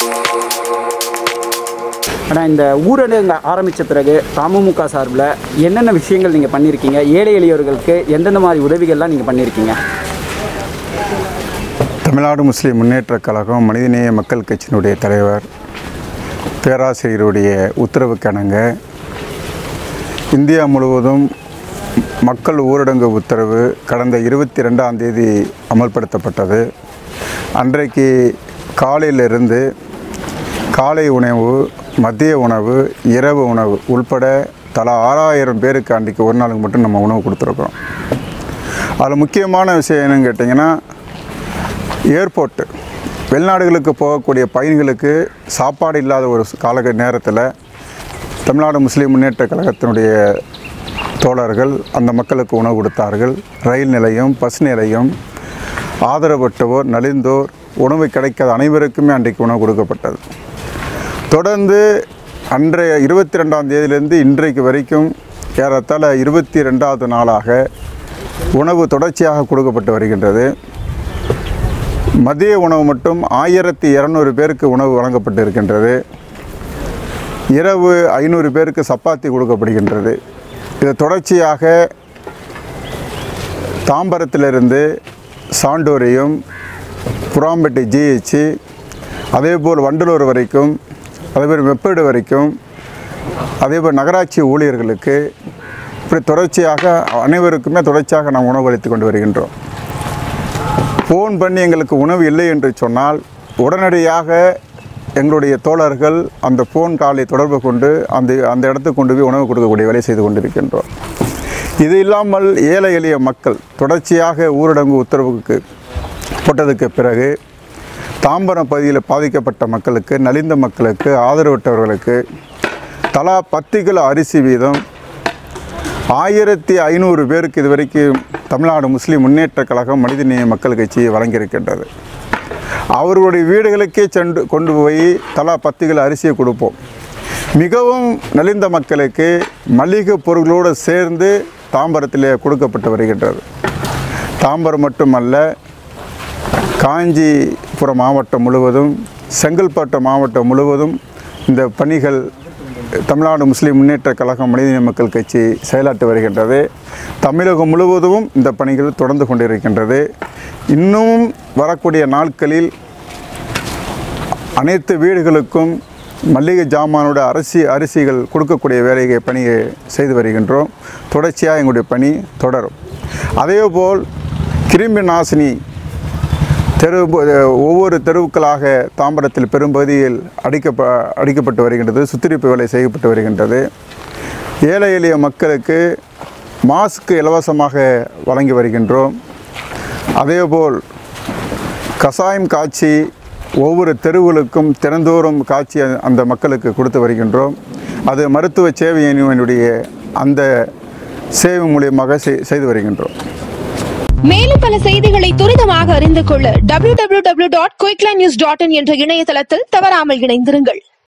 ஆனால் இந்த ஊரடங்கு ஆரம்பித்த பிறகு தமுமுக சார்பில் என்னென்ன விஷயங்கள் நீங்கள் பண்ணியிருக்கீங்க ஏழை எளியவர்களுக்கு எந்தெந்த மாதிரி உதவிகள்லாம் நீங்கள் பண்ணியிருக்கீங்க தமிழ்நாடு முஸ்லிம் முன்னேற்றக் கழகம் மனிதநேய மக்கள் கட்சியினுடைய தலைவர் பேராசிரியருடைய உத்தரவுக்கிணங்க இந்தியா முழுவதும் மக்கள் ஊரடங்கு உத்தரவு கடந்த இருபத்தி ரெண்டாம் தேதி அமல்படுத்தப்பட்டது அன்றைக்கு காலையிலிருந்து காலை உணவு மதிய உணவு இரவு உணவு உள்பட தலா ஆறாயிரம் பேருக்கு அன்றைக்கு ஒரு நாளுக்கு மட்டும் நம்ம உணவு கொடுத்துருக்குறோம் அதில் முக்கியமான விஷயம் என்னன்னு கேட்டிங்கன்னா ஏர்போர்ட்டு வெளிநாடுகளுக்கு போகக்கூடிய பயணிகளுக்கு சாப்பாடு இல்லாத ஒரு கால நேரத்தில் தமிழ்நாடு முஸ்லீம் முன்னேற்ற கழகத்தினுடைய தோழர்கள் அந்த மக்களுக்கு உணவு கொடுத்தார்கள் ரயில் நிலையம் பஸ் நிலையம் ஆதரவற்றவோர் நலிந்தோர் உணவு கிடைக்காத அனைவருக்குமே அன்றைக்கு உணவு கொடுக்கப்பட்டது தொடர்ந்து அன்றைய இருபத்தி ரெண்டாம் தேதியிலிருந்து இன்றைக்கு வரைக்கும் ஏறத்தாழ இருபத்தி ரெண்டாவது நாளாக உணவு தொடர்ச்சியாக கொடுக்கப்பட்டு வருகின்றது மதிய உணவு மட்டும் ஆயிரத்தி இரநூறு பேருக்கு உணவு வழங்கப்பட்டு இருக்கின்றது இரவு ஐநூறு பேருக்கு சப்பாத்தி கொடுக்கப்படுகின்றது இது தொடர்ச்சியாக தாம்பரத்திலிருந்து சாண்டோரியம் புறாம்பட்டி ஜிஹெச் அதேபோல் வண்டலூர் வரைக்கும் அதேபோல் மெப்பேடு வரைக்கும் அதேபோல் நகராட்சி ஊழியர்களுக்கு இப்படி தொடர்ச்சியாக அனைவருக்குமே தொடர்ச்சியாக நாம் உணவு அளித்து கொண்டு வருகின்றோம் ஃபோன் பண்ணி எங்களுக்கு உணவு இல்லை என்று சொன்னால் உடனடியாக எங்களுடைய தோழர்கள் அந்த ஃபோன் காலை தொடர்பு கொண்டு அந்த அந்த இடத்துக்கு கொண்டு போய் உணவு கொடுக்கக்கூடிய வேலை செய்து கொண்டிருக்கின்றோம் இது இல்லாமல் ஏழை எளிய மக்கள் தொடர்ச்சியாக ஊரடங்கு உத்தரவுக்கு போட்டதுக்கு பிறகு தாம்பரம் பகுதியில் பாதிக்கப்பட்ட மக்களுக்கு நலிந்த மக்களுக்கு ஆதரவற்றவர்களுக்கு தலா பத்து கிலோ அரிசி வீதம் ஆயிரத்தி ஐநூறு பேருக்கு இதுவரைக்கும் தமிழ்நாடு முஸ்லீம் முன்னேற்றக் கழகம் மனிதநேய மக்கள் கட்சி வழங்கியிருக்கின்றது அவர்களுடைய வீடுகளுக்கே சென்று கொண்டு போய் தலா பத்து கிலோ அரிசியை கொடுப்போம் மிகவும் நலிந்த மக்களுக்கு மளிகை பொருட்களோடு சேர்ந்து தாம்பரத்திலே கொடுக்கப்பட்டு வருகின்றது தாம்பரம் மட்டுமல்ல காஞ்சிபுரம் மாவட்டம் முழுவதும் செங்கல்பட்டு மாவட்டம் முழுவதும் இந்த பணிகள் தமிழ்நாடு முஸ்லீம் முன்னேற்றக் கழகம் மனிதநேய மக்கள் கட்சி செயலாற்றி வருகின்றது தமிழகம் முழுவதும் இந்த பணிகள் தொடர்ந்து கொண்டிருக்கின்றது இன்னும் வரக்கூடிய நாட்களில் அனைத்து வீடுகளுக்கும் மல்லிகை ஜாமானோட அரிசி அரிசிகள் கொடுக்கக்கூடிய வேலையை பணியை செய்து வருகின்றோம் தொடர்ச்சியாக எங்களுடைய பணி தொடரும் அதேபோல் கிருமி நாசினி தெரு ஒவ்வொரு தெருவுக்களாக தாம்பரத்தில் பெரும்பகுதியில் அடிக்கப்ப அடிக்கப்பட்டு வருகின்றது சுத்திரிப்பு வேலை செய்யப்பட்டு வருகின்றது ஏழை எளிய மக்களுக்கு மாஸ்க் இலவசமாக வழங்கி வருகின்றோம் அதேபோல் கசாயம் காய்ச்சி ஒவ்வொரு தெருவுகளுக்கும் தினந்தோறும் காட்சி அந்த மக்களுக்கு கொடுத்து வருகின்றோம் அது மருத்துவ சேவை யூனியனுடைய அந்த சேவை மூலியமாக செய்- செய்து வருகின்றோம் மேலும் பல செய்திகளை துரிதமாக அறிந்து கொள்ள www.quicklines.in என்ற இணையதளத்தில் தவறாமல் இணைந்திருங்கள்